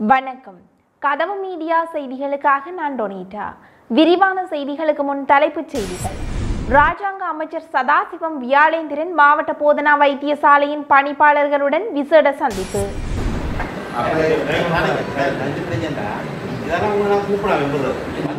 வணக்கம் கதவு மீடியா செய்திகளுக்காக நான் டொனிட்டா விரிவான செய்திகளுக்கு முன் தலைப்புச் செய்திகள் ராஜாங்க அமைச்சர் சதாசிவம் வியாழேந்திரன் மாவட்ட போதனா வைத்தியசாலையின் பணிப்பாளர்களுடன் விசேட சந்திப்பு அப்படியே நஞ்சு பிரச்சனை இதெல்லாம் உங்களை நான் கூப்பிடாம விடுறது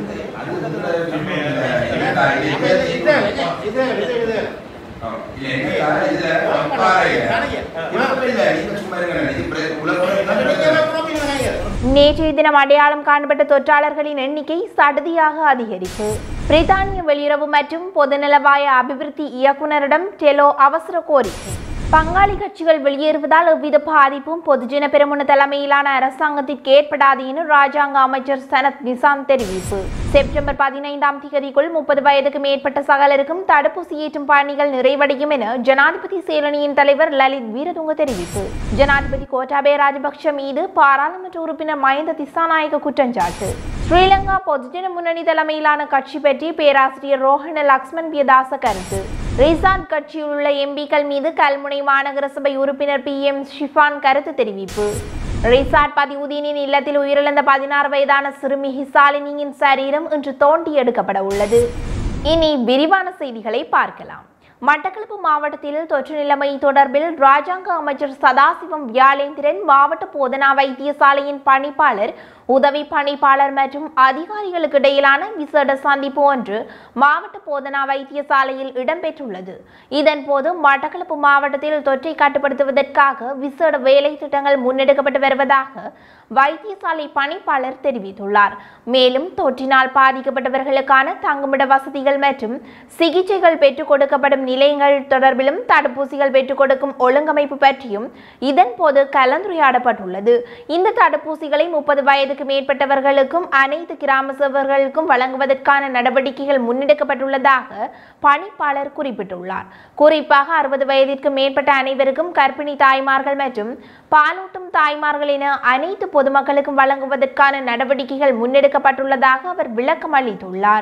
நேற்றைய தினம் அடையாளம் காணப்பட்ட தொற்றாளர்களின் எண்ணிக்கை சடுதியாக அதிகரிப்பு பிரித்தானிய வெளியுறவு மற்றும் பொதுநலவாய அபிவிருத்தி இயக்குனரிடம் டெலோ அவசர கோரிக்கை பங்காளி கட்சிகள் வெளியேறுவதால் எவ்வித பாதிப்பும் பொதுஜன பெருமுன தலைமையிலான அரசாங்கத்திற்கு ஏற்படாது என ராஜாங்க அமைச்சர் சனத் நிசாந்த் தெரிவிப்பு செப்டம்பர் பதினைந்தாம் தேதிக்குள் முப்பது வயதுக்கு மேற்பட்ட சகலருக்கும் தடுப்பூசி ஏற்றும் பணிகள் நிறைவடையும் என ஜனாதிபதி சேலனியின் தலைவர் லலித் வீரதுங்க தெரிவிப்பு ஜனாதிபதி கோட்டாபய ராஜபக்ஷ மீது பாராளுமன்ற உறுப்பினர் மஹிந்த திசாநாயக்க குற்றஞ்சாட்டு ஸ்ரீலங்கா பொதுஜன முன்னணி தலைமையிலான கட்சி பற்றி பேராசிரியர் ரோஹன லக்ஷ்மன் பியதாச கருத்து ரிசாத் கட்சியில் உள்ள எம்பிக்கள் மீது கல்முனை மாநகர சபை உறுப்பினர் பி எம் ஷிஃபான் கருத்து தெரிவிப்பு ரிசாட் பதிவுதீனின் இல்லத்தில் உயிரிழந்த பதினாறு வயதான சிறுமி ஹிசாலினியின் சரீரம் இன்று தோண்டி எடுக்கப்பட உள்ளது இனி விரிவான செய்திகளை பார்க்கலாம் மட்டக்களப்பு மாவட்டத்தில் தொற்று நிலைமை தொடர்பில் ராஜாங்க அமைச்சர் சதாசிவம் வியாழேந்திரன் மாவட்ட போதனா வைத்தியசாலையின் பணிப்பாளர் உதவி பணிப்பாளர் மற்றும் அதிகாரிகளுக்கு இடையிலான விசேட சந்திப்பு ஒன்று மாவட்ட போதனா வைத்தியசாலையில் இடம்பெற்றுள்ளது இதன்போது மட்டக்களப்பு மாவட்டத்தில் தொற்றை கட்டுப்படுத்துவதற்காக விசேட வேலை திட்டங்கள் முன்னெடுக்கப்பட்டு வருவதாக வைத்தியசாலை பணிப்பாளர் தெரிவித்துள்ளார் மேலும் தொற்றினால் பாதிக்கப்பட்டவர்களுக்கான தங்குமிட வசதிகள் மற்றும் சிகிச்சைகள் பெற்றுக் கொடுக்கப்படும் நிலையங்கள் தொடர்பிலும் தடுப்பூசிகள் பெற்றுக் கொடுக்கும் ஒழுங்கமைப்பு பற்றியும் இதன்போது கலந்துரையாடப்பட்டுள்ளது இந்த தடுப்பூசிகளை முப்பது வயதுக்கு மேற்பட்டவர்களுக்கும் அனைத்து கிராம சேவர்களுக்கும் வழங்குவதற்கான நடவடிக்கைகள் முன்னெடுக்கப்பட்டுள்ளதாக பணிப்பாளர் குறிப்பிட்டுள்ளார் குறிப்பாக அறுபது வயதிற்கு மேற்பட்ட அனைவருக்கும் கர்ப்பிணி தாய்மார்கள் மற்றும் பாலூட்டும் தாய்மார்கள் என அனைத்து பொதுமக்களுக்கும் வழங்குவதற்கான நடவடிக்கைகள் முன்னெடுக்கப்பட்டுள்ளதாக அவர் விளக்கம் அளித்துள்ளார்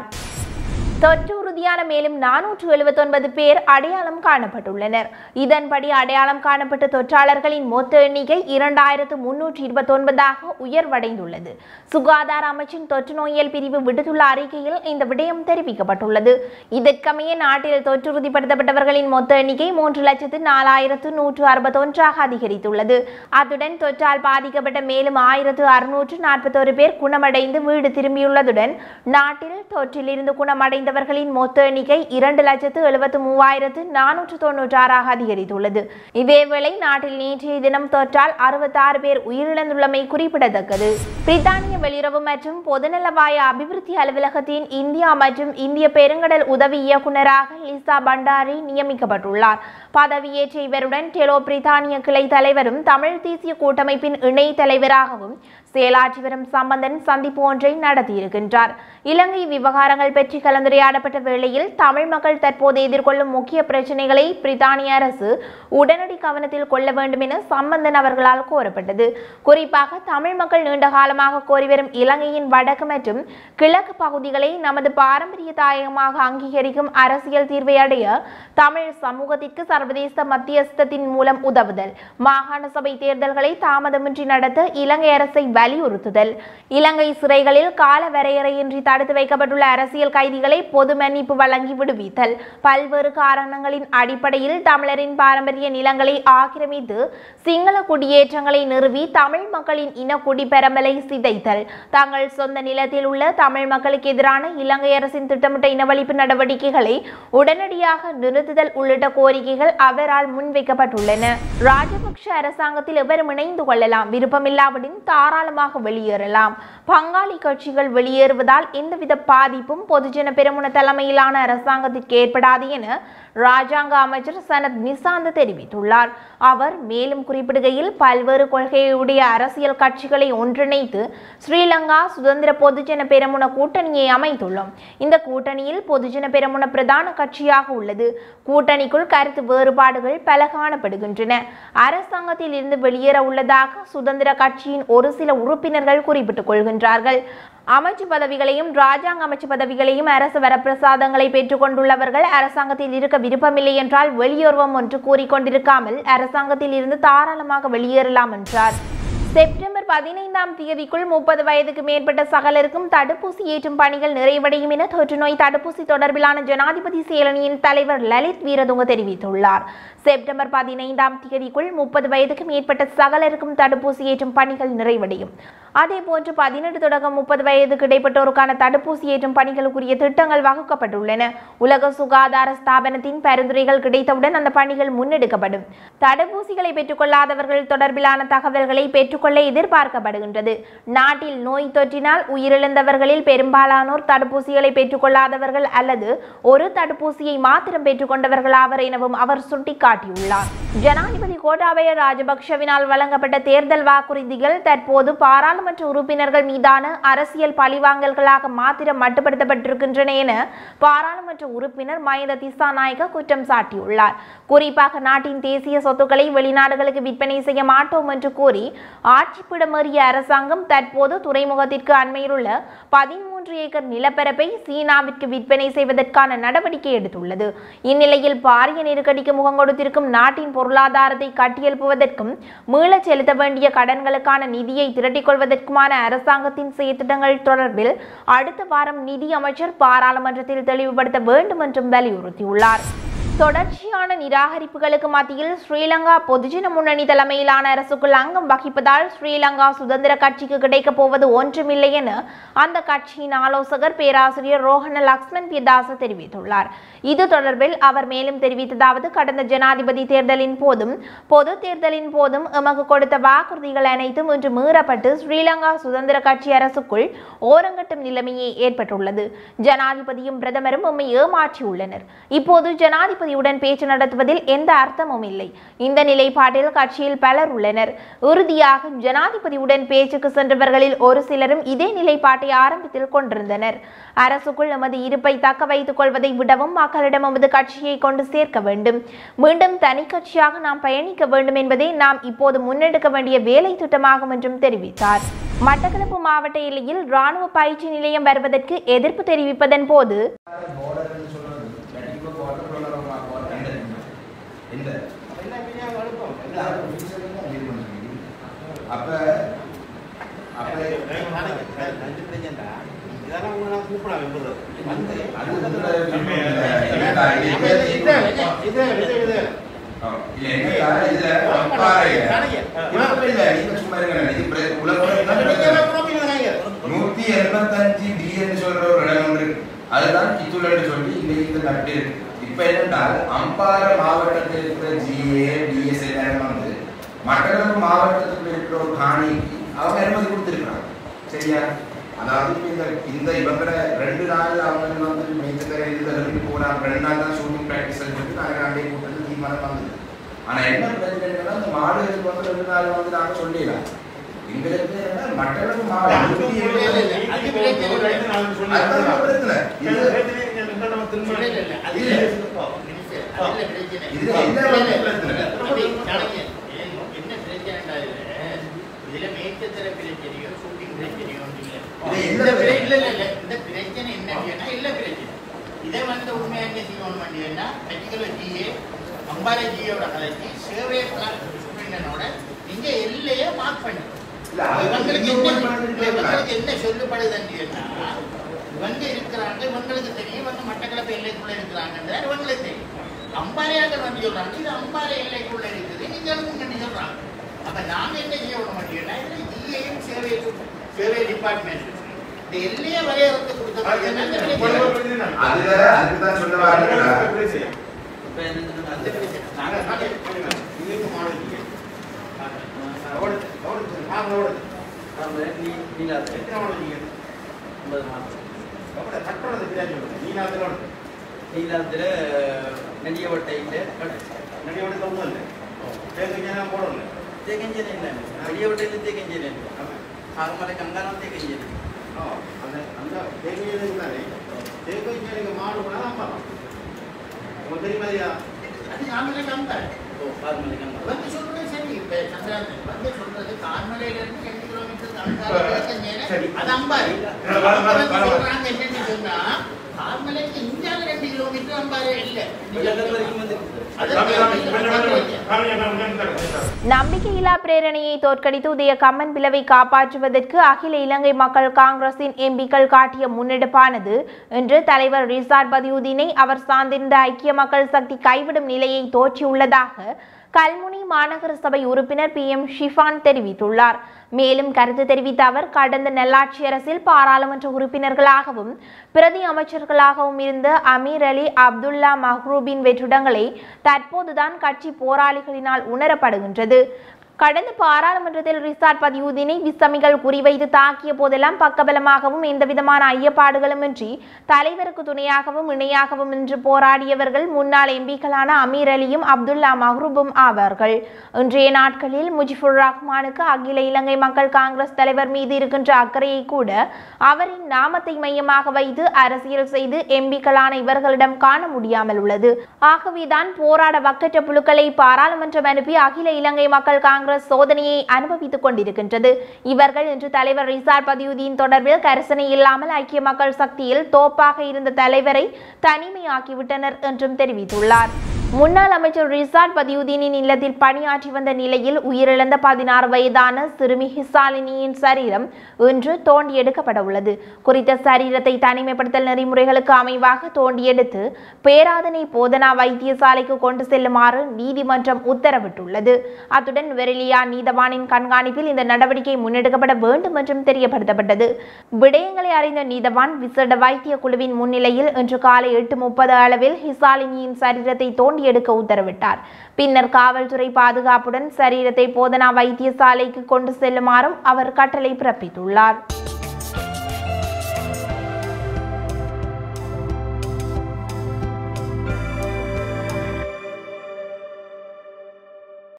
தொற்று உறுதியான மேலும் நானூற்று எழுபத்தொன்பது பேர் அடையாளம் காணப்பட்டுள்ளனர் இதன்படி அடையாளம் காணப்பட்ட தொற்றாளர்களின் மொத்த எண்ணிக்கை இரண்டாயிரத்து முன்னூற்றி இருபத்தொன்பதாக உயர்வடைந்துள்ளது சுகாதார அமைச்சின் தொற்று நோயியல் பிரிவு விடுத்துள்ள அறிக்கையில் இந்த விடயம் தெரிவிக்கப்பட்டுள்ளது இதற்கமைய நாட்டில் தொற்று உறுதிப்படுத்தப்பட்டவர்களின் மொத்த எண்ணிக்கை மூன்று லட்சத்து நாலாயிரத்து நூற்று அறுபத்தொன்றாக அதிகரித்துள்ளது அத்துடன் தொற்றால் பாதிக்கப்பட்ட மேலும் ஆயிரத்து அறுநூற்று நாற்பத்தோரு பேர் குணமடைந்து வீடு திரும்பியுள்ளதுடன் நாட்டில் தொற்றிலிருந்து குணமடைந்தவர்களின் மொத்த எண்ணிக்கை இரண்டு லட்சத்து எழுபத்து மூவாயிரத்து நானூற்று தொன்னூற்றாறாக அதிகரித்துள்ளது இதேவேளை நாட்டில் நேற்றைய தினம் தொற்றால் அறுபத்தாறு பேர் உயிரிழந்துள்ளமை குறிப்பிடத்தக்கது பிரித்தானிய வெளியுறவு மற்றும் பொதுநலவாய அபிவிருத்தி அலுவலகத்தின் இந்தியா மற்றும் இந்திய பெருங்கடல் உதவி இயக்குநராக லிசா பண்டாரி நியமிக்கப்பட்டுள்ளார் பதவியேற்ற இவருடன் டெலோ பிரித்தானிய கிளை தலைவரும் தமிழ் தேசிய கூட்டமைப்பின் இணை தலைவராகவும் செயலாற்றி வரும் சம்பந்தன் சந்திப்பு ஒன்றை நடத்தியிருக்கின்றார் இலங்கை விவகாரங்கள் பற்றி கலந்துரையாடப்பட்ட வேளையில் தமிழ் மக்கள் தற்போது எதிர்கொள்ளும் முக்கிய பிரச்சனைகளை பிரித்தானிய அரசு உடனடி கவனத்தில் கொள்ள வேண்டும் என சம்பந்தன் அவர்களால் கோரப்பட்டது குறிப்பாக தமிழ் மக்கள் நீண்ட காலமாக கோரி வரும் இலங்கையின் வடக்கு மற்றும் கிழக்கு பகுதிகளை நமது பாரம்பரிய தாயகமாக அங்கீகரிக்கும் அரசியல் தீர்வை அடைய தமிழ் சமூகத்திற்கு சர்வதேச மத்தியஸ்தத்தின் மூலம் உதவுதல் மாகாண சபை தேர்தல்களை தாமதமின்றி நடத்த இலங்கை அரசை வலியுறுத்துதல் இலங்கை சிறைகளில் கால வரையறையின்றி தடுத்து வைக்கப்பட்டுள்ள அரசியல் கைதிகளை பொது மன்னிப்பு வழங்கி விடுவித்தல் பல்வேறு காரணங்களின் அடிப்படையில் தமிழரின் பாரம்பரிய நிலங்களை ஆக்கிரமித்து சிங்கள குடியேற்றங்களை நிறுவி தமிழ் மக்களின் இன குடிபெரம்பலை சிதைத்தல் தங்கள் சொந்த நிலத்தில் உள்ள தமிழ் மக்களுக்கு எதிரான இலங்கை அரசின் திட்டமிட்ட இனவழிப்பு நடவடிக்கைகளை உடனடியாக நிறுத்துதல் உள்ளிட்ட கோரிக்கைகள் அவரால் முன்வைக்கப்பட்டுள்ளன ராஜபக்ஷ அரசாங்கத்தில் எவரும் இணைந்து கொள்ளலாம் விருப்பமில்லாவிடின் தாராளமாக வெளியேறலாம் பங்காளி கட்சிகள் வெளியேறுவதால் எந்தவித பாதிப்பும் பொதுஜன பெருமுன தலைமையிலான அரசாங்கத்திற்கு ஏற்படாது என ராஜாங்க அமைச்சர் சனத் நிசாந்த் தெரிவித்துள்ளார் அவர் மேலும் குறிப்பிடுகையில் பல்வேறு கொள்கையுடைய அரசியல் கட்சிகளை ஒன்றிணைத்து ஸ்ரீலங்கா சுதந்திர பொதுஜன பெருமுன கூட்டணியை அமைத்துள்ளோம் இந்த கூட்டணியில் பொதுஜன பெருமுன பிரதான கட்சியாக உள்ளது கூட்டணிக்குள் கருத்து வேறுபாடுகள் பல காணப்படுகின்றன அரசாங்கத்தில் இருந்து வெளியேற உள்ளதாக சுதந்திர கட்சியின் ஒரு சில உறுப்பினர்கள் குறிப்பிட்டுக் கொள்கின்றார்கள் அமைச்சு பதவிகளையும் ராஜாங்க அமைச்சு பதவிகளையும் அரசு வரப்பிரசாதங்களை பெற்றுக் கொண்டுள்ளவர்கள் அரசாங்கத்தில் இருக்க விருப்பமில்லை என்றால் வெளியுறவம் ஒன்று கூறிக்கொண்டிருக்காமல் அரசாங்கத்தில் இருந்து தாராளமாக வெளியேறலாம் என்றார் செப்டம்பர் பதினைந்தாம் தேதிக்குள் முப்பது வயதுக்கு மேற்பட்ட சகலருக்கும் தடுப்பூசி ஏற்றும் பணிகள் நிறைவடையும் என தொற்றுநோய் தடுப்பூசி தொடர்பிலான ஜனாதிபதி செயலணியின் தலைவர் லலித் வீரதுங்க தெரிவித்துள்ளார் செப்டம்பர் பதினைந்தாம் தேதிக்குள் முப்பது வயதுக்கு மேற்பட்ட சகலருக்கும் தடுப்பூசி ஏற்றும் பணிகள் நிறைவடையும் அதேபோன்று பதினெட்டு தொடக்கம் முப்பது வயதுக்கு இடைப்பட்டோருக்கான தடுப்பூசி ஏற்றும் பணிகளுக்குரிய திட்டங்கள் வகுக்கப்பட்டுள்ளன உலக சுகாதார ஸ்தாபனத்தின் பரிந்துரைகள் கிடைத்தவுடன் அந்த பணிகள் முன்னெடுக்கப்படும் தடுப்பூசிகளை பெற்றுக்கொள்ளாதவர்கள் தொடர்பிலான தகவல்களை பெற்றுக்கொள்ள எதிர்பார்க்கப்படுகின்றது நாட்டில் நோய் தொற்றினால் உயிரிழந்தவர்களில் பெரும்பாலானோர் தடுப்பூசிகளை பெற்றுக்கொள்ளாதவர்கள் அல்லது ஒரு தடுப்பூசியை மாத்திரம் பெற்றுக்கொண்டவர்கள் ஆவர் எனவும் அவர் சுட்டிக்காட்டியுள்ளார் ஜனாதிபதி கோட்டாபய ராஜபக்ஷவினால் வழங்கப்பட்ட தேர்தல் வாக்குறுதிகள் தற்போது பாராளுமன்ற உறுப்பினர்கள் மீதான அரசியல் பழிவாங்கல்களாக மாத்திரம் மட்டுப்படுத்தப்பட்டிருக்கின்றன என பாராளுமன்ற உறுப்பினர் மஹிந்த திசாநாயக்க குற்றம் சாட்டியுள்ளார் குறிப்பாக நாட்டின் தேசிய சொத்துக்களை வெளிநாடுகளுக்கு விற்பனை செய்ய மாட்டோம் என்று கூறி ஆட்சிப்பிடமேறிய அரசாங்கம் தற்போது துறைமுகத்திற்கு அண்மையில் உள்ள பதிமூன்று ஏக்கர் நிலப்பரப்பை சீனாவிற்கு விற்பனை செய்வதற்கான நடவடிக்கை எடுத்துள்ளது இந்நிலையில் பாரிய நெருக்கடிக்கு முகம் கொடுத்திருக்கும் நாட்டின் பொருளாதாரத்தை கட்டியெழுப்புவதற்கும் மீளச் செலுத்த வேண்டிய கடன்களுக்கான நிதியை திரட்டிக் கொள்வதற்குமான அரசாங்கத்தின் செயற்திட்டங்கள் தொடர்பில் அடுத்த வாரம் நிதி அமைச்சர் பாராளுமன்றத்தில் தெளிவுபடுத்த வேண்டும் என்றும் வலியுறுத்தியுள்ளார் தொடர்ச்சியான நிராகரிப்புகளுக்கு மத்தியில் ஸ்ரீலங்கா பொதுஜன முன்னணி தலைமையிலான அரசுக்குள் அங்கம் வகிப்பதால் ஸ்ரீலங்கா சுதந்திர கட்சிக்கு கிடைக்கப் போவது ஒன்றுமில்லை என அந்த கட்சியின் ஆலோசகர் பேராசிரியர் ரோஹன லக்ஷ்மன் பியதாச தெரிவித்துள்ளார் இது தொடர்பில் அவர் மேலும் தெரிவித்ததாவது கடந்த ஜனாதிபதி தேர்தலின் போதும் பொது தேர்தலின் போதும் எமக்கு கொடுத்த வாக்குறுதிகள் அனைத்தும் இன்று மீறப்பட்டு ஸ்ரீலங்கா சுதந்திர கட்சி அரசுக்குள் ஓரங்கட்டும் நிலைமையே ஏற்பட்டுள்ளது ஜனாதிபதியும் பிரதமரும் எம்மை ஏமாற்றியுள்ளனர் இப்போது ஜனாதிபதியுடன் பேச்சு நடத்துவதில் எந்த அர்த்தமும் இல்லை இந்த நிலைப்பாட்டில் கட்சியில் பலர் உள்ளனர் இறுதியாக ஜனாதிபதியுடன் பேச்சுக்கு சென்றவர்களில் ஒரு சிலரும் இதே நிலைப்பாட்டை ஆரம்பத்தில் கொண்டிருந்தனர் அரசுக்குள் எமது இருப்பை தக்க வைத்துக் கொள்வதை விடவும் மக்களிடம் எமது கட்சியை கொண்டு சேர்க்க வேண்டும் மீண்டும் தனி கட்சியாக நாம் பயணிக்க வேண்டும் என்பதே நாம் இப்போது முன்னெடுக்க வேண்டிய வேலை திட்டமாகும் என்றும் தெரிவித்தார் மட்டக்களப்பு மாவட்ட எல்லையில் ராணுவ பயிற்சி நிலையம் வருவதற்கு எதிர்ப்பு தெரிவிப்பதன் போது borderன்னு சொல்றது கண்டிப்பா border உள்ளவங்க border எந்த என்ன பிரியாம அனுப்போம் இல்ல, அது official தான் இது பண்ணுறீங்க. அப்ப அப்ப நஞ்சு பிரச்சனை இதெல்லாம் உங்களை நான் கூப்பிடாம விடுறது வந்து அது வந்து இல்ல, இது- இது இது இது இது இல்ல, என்னக்கா, இதுல அப்பாறை. இப்ப இல்ல, நீங்க சும்மா இருங்க. இது பிர- உலகம் நூத்தி எண்பத்தஞ்சு பில்லியன் சொல்ற ஒரு இடம் ஒன்று இருக்கு அதுதான் கித்துலன்னு சொல்லி இன்னைக்கு இந்த நட்டு இருக்கு இப்ப என்னென்றால் அம்பார மாவட்டத்தில் இருக்கிற ஜிஏ டிஎஸ்எல் வந்து மட்டக்களப்பு மாவட்டத்தில் இருக்கிற ஒரு காணிக்கு அவங்க அனுமதி கொடுத்திருக்காங்க சரியா அதாவது இப்ப இந்த இந்த இவங்கள ரெண்டு நாள் அவங்க வந்து மேய்ச்சல் இதுல போனாங்க ரெண்டு நாள் தான் ஷூட்டிங் ப்ராக்டிஸ் இருக்கு நாங்கள் ரெண்டே கூட்டத்தில் தீர்மானம் வந்தது ஆனா என்ன பிரச்சனைன்னா அந்த மாடுகளுக்கு வந்து ரெண்டு நாள் வந்து நாங்க சொல்லிடலாம் எங்களுக்கு என்னன்னா மட்டக்களப்பு மாவட்டம் நூத்தி எழுபது அது பிரச்சனை இல்லை. அதுதான் பிரச்சனை. இது இதுல என்ன வந்து பிரச்சனை? இது என்ன இதை வந்து உண்மையா என்ன செய்யணும் அப்படின்னா பர்டிகுலர் ஜிஏ அம்பாறை ஜியோட கலைச்சி சேவை சூப்பரிண்டனோட நீங்க எல்லையே மார்க் பண்ணி இல்ல, அது இவங்களுக்கு இன்னொரு என்ன மாதிரி இல்ல, இவங்களுக்கு என்ன சொல்லப்படுதுன்னா இவங்க இருக்கிறாங்க இவங்களுக்கு தெரியும் இவங்க மட்டக்களப்பு எல்லைக்குள்ள இருக்கிறாங்கன்றது இவங்களுக்கு தெரியும் அம்பாறையாக வந்து சொல்றாங்க இது அம்பாறை எல்லைக்குள்ள இருக்குது நீங்களும் முன்னாடி சொல்றாங்க அப்ப நாங்க என்ன செய்ய விட மாட்டோம்னா இதுல ஜிஏயும் சேவை சேவை டிபார்ட்மெண்ட் இந்த எல்லையை வரையறுத்து கொடுத்தது அதுல அதுக்குதான் சொல்ல வாருங்களா அந்த பிரச்சனை நாங்க நாங்க இதுக்கு மாடல் ஓடுது ஓடுது நாங்க ஓடுது எத்தனை மாடல் അവിടെ കട്ടോടെ വിചാരിച്ചു നീനാത്തിലോട് നീലാത്തില് നെടിയവട്ടയില് നെടിയോട് തോന്നുന്നല്ലേ തേക്ക് ഞാൻ പോടല്ലേ തേക്കഞ്ചേരി നെടിയവട്ടയില് തേക്കഞ്ചേരി ആകമല കങ്കാനം തേക്കഞ്ചേരി ആ അതെ അന്ത തേക്ക് ചെയ്താലേ തേക്ക് കഴിഞ്ഞാൽ മാട് പോണാ നമ്മ உங்களுக்கு தெரியுமா அது நாமளே நம்புறேன் ഓ ആകമല കങ്കാനം வந்து சொல்றது சரி இப்ப சந்திரன் வந்து சொல்றது கார்மலையில இருந்து ரெண்டு கிலோமீட்டர் சரி. அது அம்பாரி வர, வர, வர, வர. சொல்றாங்க என்னன்னு சொன்னா ஆர்மலைக்கு இந்தியாவில் ரெண்டு கிலோமீட்டர் அம்பாறை இல்லை வெள்ளங்கள் வரைக்கும் வந்துருக்குது நம்பிக்கையில்லா பிரேரணையை தோற்கடித்து உதய கம்மன் பிளவை காப்பாற்றுவதற்கு அகில இலங்கை மக்கள் காங்கிரசின் எம்பிக்கள் காட்டிய முன்னெடுப்பானது இன்று தலைவர் ரிசார்ட் பதியுதீனை அவர் சார்ந்திருந்த ஐக்கிய மக்கள் சக்தி கைவிடும் நிலையை தோற்றியுள்ளதாக கல்முனை மாநகர சபை உறுப்பினர் பி எம் ஷிஃபான் தெரிவித்துள்ளார் மேலும் கருத்து தெரிவித்த அவர் கடந்த நல்லாட்சி அரசில் பாராளுமன்ற உறுப்பினர்களாகவும் பிரதி அமைச்சர்களாகவும் இருந்த அமீர் அலி அப்துல்லா மஹ்ரூபின் வெற்றிடங்களை தற்போதுதான் கட்சி போராளிகளினால் உணரப்படுகின்றது கடந்த பாராளுமன்றத்தில் ரிசார்ட் பதியுதீனை விசமிகள் குறிவைத்து தாக்கிய போதெல்லாம் பக்கபலமாகவும் எந்தவிதமான ஐயப்பாடுகளுமின்றி தலைவருக்கு துணையாகவும் இணையாகவும் நின்று போராடியவர்கள் முன்னாள் எம்பிக்களான அமீர் அலியும் அப்துல்லா மஹ்ரூபும் ஆவார்கள் இன்றைய நாட்களில் முஜிபுர் ரஹ்மானுக்கு அகில இலங்கை மக்கள் காங்கிரஸ் தலைவர் மீது இருக்கின்ற அக்கறையை கூட அவரின் நாமத்தை மையமாக வைத்து அரசியல் செய்து எம்பிக்களான இவர்களிடம் காண முடியாமல் உள்ளது ஆகவேதான் போராட வக்கற்ற புழுக்களை பாராளுமன்றம் அனுப்பி அகில இலங்கை மக்கள் காங்கிரஸ் சோதனையை அனுபவித்துக் கொண்டிருக்கின்றது இவர்கள் இன்று தலைவர் ரிசார் பதியுதீன் தொடர்பில் கரிசனை இல்லாமல் ஐக்கிய மக்கள் சக்தியில் தோப்பாக இருந்த தலைவரை தனிமையாக்கிவிட்டனர் என்றும் தெரிவித்துள்ளார் முன்னாள் அமைச்சர் ரிசார்ட் பதியுதீனின் இல்லத்தில் பணியாற்றி வந்த நிலையில் உயிரிழந்த பதினாறு வயதான சிறுமி ஹிசாலினியின் சரீரம் இன்று தோண்டி எடுக்கப்பட உள்ளது குறித்த சரீரத்தை தனிமைப்படுத்தல் நெறிமுறைகளுக்கு அமைவாக தோண்டி எடுத்து பேராதனை போதனா வைத்தியசாலைக்கு கொண்டு செல்லுமாறு நீதிமன்றம் உத்தரவிட்டுள்ளது அத்துடன் வெரலியா நீதவானின் கண்காணிப்பில் இந்த நடவடிக்கை முன்னெடுக்கப்பட வேண்டும் என்றும் தெரியப்படுத்தப்பட்டது விடயங்களை அறிந்த நீதவான் விசேட வைத்திய குழுவின் முன்னிலையில் இன்று காலை எட்டு முப்பது அளவில் ஹிசாலினியின் சரீரத்தை தோண்டி எடுக்க உத்தரவிட்டார் பின்னர் காவல்துறை பாதுகாப்புடன் சரீரத்தை போதனா வைத்தியசாலைக்கு கொண்டு செல்லுமாறும் அவர் கட்டளை பிறப்பித்துள்ளார்